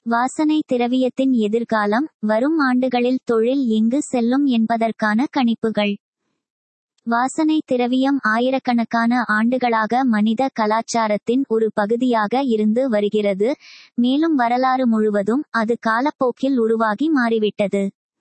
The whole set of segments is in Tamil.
வாசனை திரவியத்தின் எதிர்காலம் வரும் ஆண்டுகளில் தொழில் எங்கு செல்லும் என்பதற்கான கணிப்புகள் வாசனை திரவியம் ஆயிரக்கணக்கான ஆண்டுகளாக மனித கலாச்சாரத்தின் ஒரு பகுதியாக இருந்து வருகிறது மேலும் வரலாறு முழுவதும் அது காலப்போக்கில் உருவாகி மாறிவிட்டது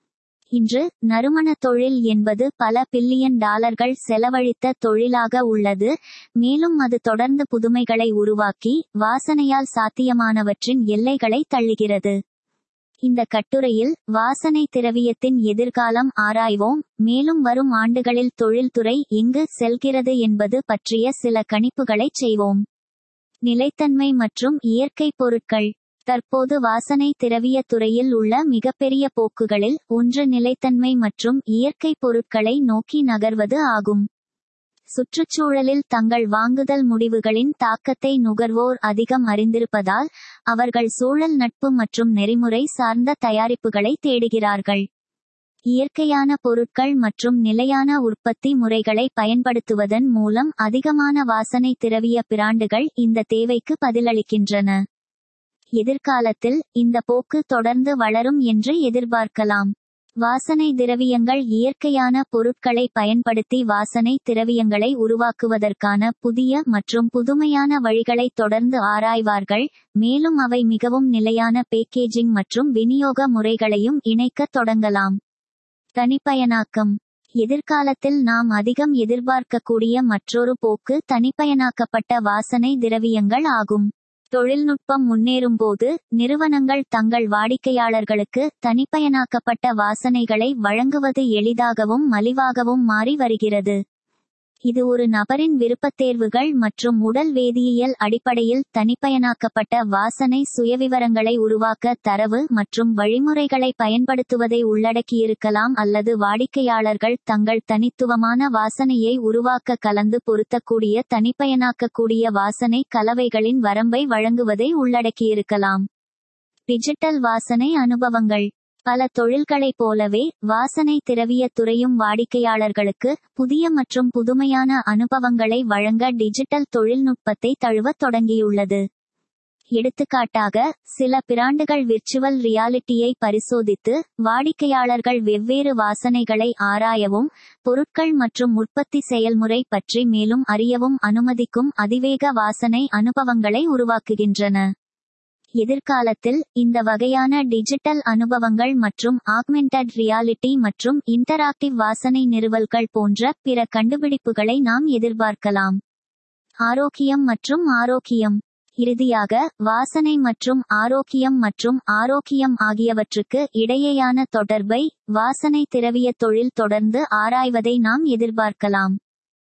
இன்று நறுமண தொழில் என்பது பல பில்லியன் டாலர்கள் செலவழித்த தொழிலாக உள்ளது மேலும் அது தொடர்ந்து புதுமைகளை உருவாக்கி வாசனையால் சாத்தியமானவற்றின் எல்லைகளை தள்ளுகிறது இந்த கட்டுரையில் வாசனை திரவியத்தின் எதிர்காலம் ஆராய்வோம் மேலும் வரும் ஆண்டுகளில் தொழில்துறை எங்கு செல்கிறது என்பது பற்றிய சில கணிப்புகளைச் செய்வோம் நிலைத்தன்மை மற்றும் இயற்கை பொருட்கள் தற்போது வாசனை திரவிய துறையில் உள்ள மிகப்பெரிய போக்குகளில் ஒன்று நிலைத்தன்மை மற்றும் இயற்கை பொருட்களை நோக்கி நகர்வது ஆகும் சுற்றுச்சூழலில் தங்கள் வாங்குதல் முடிவுகளின் தாக்கத்தை நுகர்வோர் அதிகம் அறிந்திருப்பதால் அவர்கள் சூழல் நட்பு மற்றும் நெறிமுறை சார்ந்த தயாரிப்புகளை தேடுகிறார்கள் இயற்கையான பொருட்கள் மற்றும் நிலையான உற்பத்தி முறைகளை பயன்படுத்துவதன் மூலம் அதிகமான வாசனை திரவிய பிராண்டுகள் இந்த தேவைக்கு பதிலளிக்கின்றன எதிர்காலத்தில் இந்த போக்கு தொடர்ந்து வளரும் என்று எதிர்பார்க்கலாம் வாசனை திரவியங்கள் இயற்கையான பொருட்களை பயன்படுத்தி வாசனை திரவியங்களை உருவாக்குவதற்கான புதிய மற்றும் புதுமையான வழிகளை தொடர்ந்து ஆராய்வார்கள் மேலும் அவை மிகவும் நிலையான பேக்கேஜிங் மற்றும் விநியோக முறைகளையும் இணைக்கத் தொடங்கலாம் தனிப்பயனாக்கம் எதிர்காலத்தில் நாம் அதிகம் எதிர்பார்க்கக்கூடிய மற்றொரு போக்கு தனிப்பயனாக்கப்பட்ட வாசனை திரவியங்கள் ஆகும் தொழில்நுட்பம் முன்னேறும்போது நிறுவனங்கள் தங்கள் வாடிக்கையாளர்களுக்கு தனிப்பயனாக்கப்பட்ட வாசனைகளை வழங்குவது எளிதாகவும் மலிவாகவும் மாறி வருகிறது இது ஒரு நபரின் விருப்பத்தேர்வுகள் மற்றும் உடல் வேதியியல் அடிப்படையில் தனிப்பயனாக்கப்பட்ட வாசனை சுயவிவரங்களை உருவாக்க தரவு மற்றும் வழிமுறைகளை பயன்படுத்துவதை உள்ளடக்கியிருக்கலாம் அல்லது வாடிக்கையாளர்கள் தங்கள் தனித்துவமான வாசனையை உருவாக்க கலந்து பொருத்தக்கூடிய தனிப்பயனாக்கக்கூடிய வாசனை கலவைகளின் வரம்பை வழங்குவதை உள்ளடக்கியிருக்கலாம் டிஜிட்டல் வாசனை அனுபவங்கள் பல தொழில்களைப் போலவே வாசனை திரவிய துறையும் வாடிக்கையாளர்களுக்கு புதிய மற்றும் புதுமையான அனுபவங்களை வழங்க டிஜிட்டல் தொழில்நுட்பத்தை தழுவத் தொடங்கியுள்ளது எடுத்துக்காட்டாக சில பிராண்டுகள் விர்ச்சுவல் ரியாலிட்டியை பரிசோதித்து வாடிக்கையாளர்கள் வெவ்வேறு வாசனைகளை ஆராயவும் பொருட்கள் மற்றும் உற்பத்தி செயல்முறை பற்றி மேலும் அறியவும் அனுமதிக்கும் அதிவேக வாசனை அனுபவங்களை உருவாக்குகின்றன எதிர்காலத்தில் இந்த வகையான டிஜிட்டல் அனுபவங்கள் மற்றும் ஆக்மெண்டட் ரியாலிட்டி மற்றும் இன்டராக்டிவ் வாசனை நிறுவல்கள் போன்ற பிற கண்டுபிடிப்புகளை நாம் எதிர்பார்க்கலாம் ஆரோக்கியம் மற்றும் ஆரோக்கியம் இறுதியாக வாசனை மற்றும் ஆரோக்கியம் மற்றும் ஆரோக்கியம் ஆகியவற்றுக்கு இடையேயான தொடர்பை வாசனை திரவிய தொழில் தொடர்ந்து ஆராய்வதை நாம் எதிர்பார்க்கலாம்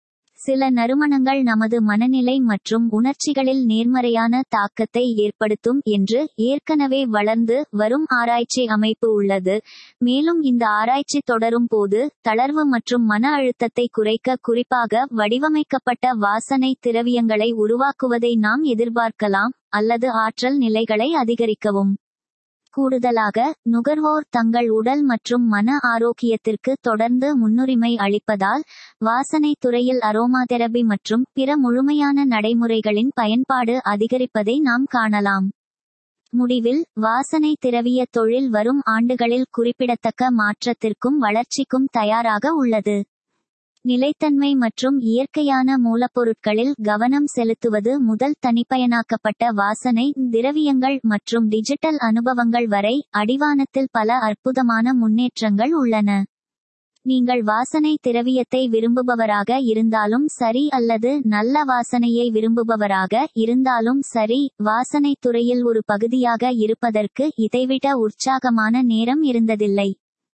சில நறுமணங்கள் நமது மனநிலை மற்றும் உணர்ச்சிகளில் நேர்மறையான தாக்கத்தை ஏற்படுத்தும் என்று ஏற்கனவே வளர்ந்து வரும் ஆராய்ச்சி அமைப்பு உள்ளது மேலும் இந்த ஆராய்ச்சி தொடரும் போது தளர்வு மற்றும் மன அழுத்தத்தை குறைக்க குறிப்பாக வடிவமைக்கப்பட்ட வாசனை திரவியங்களை உருவாக்குவதை நாம் எதிர்பார்க்கலாம் அல்லது ஆற்றல் நிலைகளை அதிகரிக்கவும் கூடுதலாக நுகர்வோர் தங்கள் உடல் மற்றும் மன ஆரோக்கியத்திற்கு தொடர்ந்து முன்னுரிமை அளிப்பதால் வாசனை துறையில் அரோமா தெரபி மற்றும் பிற முழுமையான நடைமுறைகளின் பயன்பாடு அதிகரிப்பதை நாம் காணலாம் முடிவில் வாசனை திரவிய தொழில் வரும் ஆண்டுகளில் குறிப்பிடத்தக்க மாற்றத்திற்கும் வளர்ச்சிக்கும் தயாராக உள்ளது நிலைத்தன்மை மற்றும் இயற்கையான மூலப்பொருட்களில் கவனம் செலுத்துவது முதல் தனிப்பயனாக்கப்பட்ட வாசனை திரவியங்கள் மற்றும் டிஜிட்டல் அனுபவங்கள் வரை அடிவானத்தில் பல அற்புதமான முன்னேற்றங்கள் உள்ளன நீங்கள் வாசனை திரவியத்தை விரும்புபவராக இருந்தாலும் சரி அல்லது நல்ல வாசனையை விரும்புபவராக இருந்தாலும் சரி வாசனை துறையில் ஒரு பகுதியாக இருப்பதற்கு இதைவிட உற்சாகமான நேரம் இருந்ததில்லை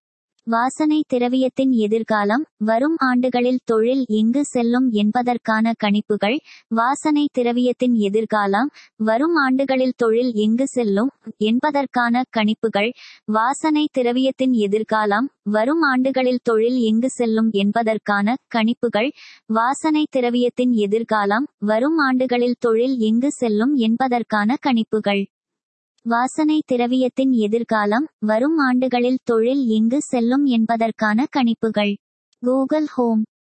வாசனை திரவியத்தின் எதிர்காலம் வரும் ஆண்டுகளில் தொழில் எங்கு செல்லும் என்பதற்கான கணிப்புகள் வாசனை திரவியத்தின் எதிர்காலம் வரும் ஆண்டுகளில் தொழில் எங்கு செல்லும் என்பதற்கான கணிப்புகள் வாசனை திரவியத்தின் எதிர்காலம் வரும் ஆண்டுகளில் தொழில் எங்கு செல்லும் என்பதற்கான கணிப்புகள் வாசனை திரவியத்தின் எதிர்காலம் வரும் ஆண்டுகளில் தொழில் எங்கு செல்லும் என்பதற்கான கணிப்புகள் வாசனை திரவியத்தின் எதிர்காலம் வரும் ஆண்டுகளில் தொழில் எங்கு செல்லும் என்பதற்கான கணிப்புகள் கூகுள் ஹோம்